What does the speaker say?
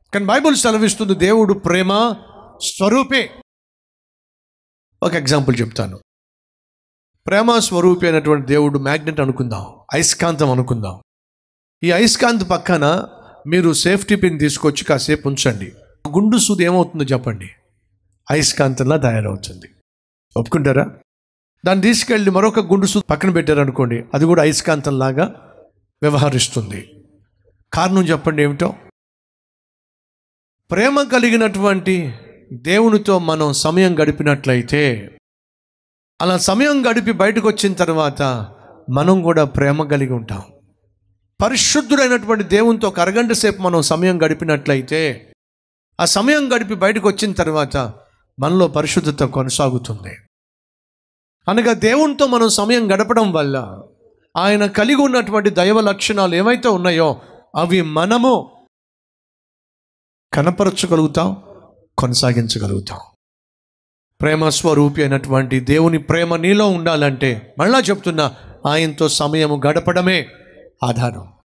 కానీ బైబుల్ సెలవిస్తుంది దేవుడు ప్రేమ స్వరూపే ఒక ఎగ్జాంపుల్ చెప్తాను ప్రేమ స్వరూపి అయినటువంటి దేవుడు మ్యాగ్నెట్ అనుకుందాం అయస్కాంతం అనుకుందాం ఈ అయస్కాంత్ పక్కన మీరు సేఫ్టీ పిన్ తీసుకొచ్చి కాసేపు ఉంచండి గుండు సూది ఏమవుతుందో చెప్పండి అయస్కాంతంలా తయారవుతుంది ఒప్పుకుంటారా దాన్ని తీసుకెళ్ళి మరొక గుండు సూది పక్కన పెట్టారనుకోండి అది కూడా అయస్కాంతంలాగా వ్యవహరిస్తుంది కారణం చెప్పండి ఏమిటో ప్రేమ కలిగినటువంటి దేవునితో మనం సమయం గడిపినట్లయితే అలా సమయం గడిపి బయటకు వచ్చిన తర్వాత మనం కూడా ప్రేమ కలిగి ఉంటాం పరిశుద్ధుడైనటువంటి దేవునితో ఒక అరగంట సేపు మనం సమయం గడిపినట్లయితే ఆ సమయం గడిపి బయటకు వచ్చిన తర్వాత మనలో పరిశుద్ధత కొనసాగుతుంది అనగా దేవునితో మనం సమయం గడపడం వల్ల ఆయన కలిగి ఉన్నటువంటి దైవ లక్షణాలు ఏవైతే ఉన్నాయో అవి మనము కనపరచగలుగుతాం కొనసాగించగలుగుతాం ప్రేమ స్వరూపి అయినటువంటి దేవుని ప్రేమ నీలో ఉండాలంటే మళ్ళా చెప్తున్నా ఆయనతో సమయం గడపడమే ఆధారం